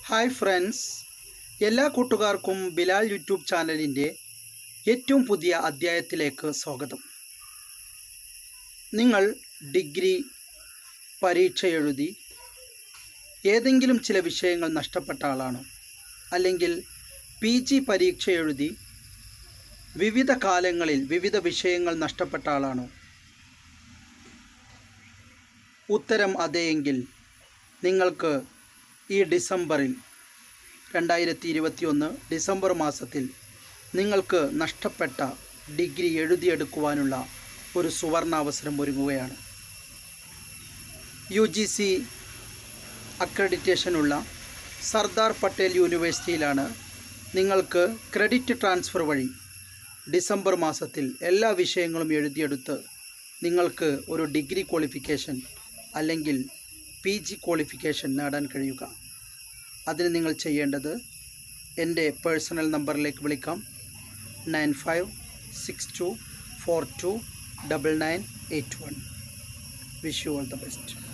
hi friends എല്ലാ കൂട്ടുകാർക്കും Bilal YouTube ചാനലിൻ്റെ ഏറ്റവും പുതിയ അധ്യായത്തിലേക്ക് സ്വാഗതം നിങ്ങൾ ഡിഗ്രി പരീക്ഷ എഴുതി ഏതെങ്കിലും ചില വിഷയങ്ങൾ നഷ്ടപ്പെട്ട ആളാണോ അല്ലെങ്കിൽ പി ജി പരീക്ഷ എഴുതി വിവിധ കാലങ്ങളിൽ വിവിധ വിഷയങ്ങൾ നഷ്ടപ്പെട്ട ആളാണോ ഉത്തരം അതെയെങ്കിൽ നിങ്ങൾക്ക് ഈ ഡിസംബറിൽ രണ്ടായിരത്തി ഇരുപത്തിയൊന്ന് ഡിസംബർ മാസത്തിൽ നിങ്ങൾക്ക് നഷ്ടപ്പെട്ട ഡിഗ്രി എഴുതിയെടുക്കുവാനുള്ള ഒരു സുവർണാവസരം ഒരുങ്ങുകയാണ് യു ജി സി അക്രഡിറ്റേഷനുള്ള സർദാർ പട്ടേൽ യൂണിവേഴ്സിറ്റിയിലാണ് നിങ്ങൾക്ക് ക്രെഡിറ്റ് ട്രാൻസ്ഫർ വഴി ഡിസംബർ മാസത്തിൽ എല്ലാ വിഷയങ്ങളും എഴുതിയെടുത്ത് നിങ്ങൾക്ക് ഒരു ഡിഗ്രി ക്വാളിഫിക്കേഷൻ അല്ലെങ്കിൽ പി ജി ക്വാളിഫിക്കേഷൻ നേടാൻ കഴിയുക അതിന് നിങ്ങൾ ചെയ്യേണ്ടത് എൻ്റെ പേഴ്സണൽ നമ്പറിലേക്ക് വിളിക്കാം nine five six two four two double nine eight one wish you all the best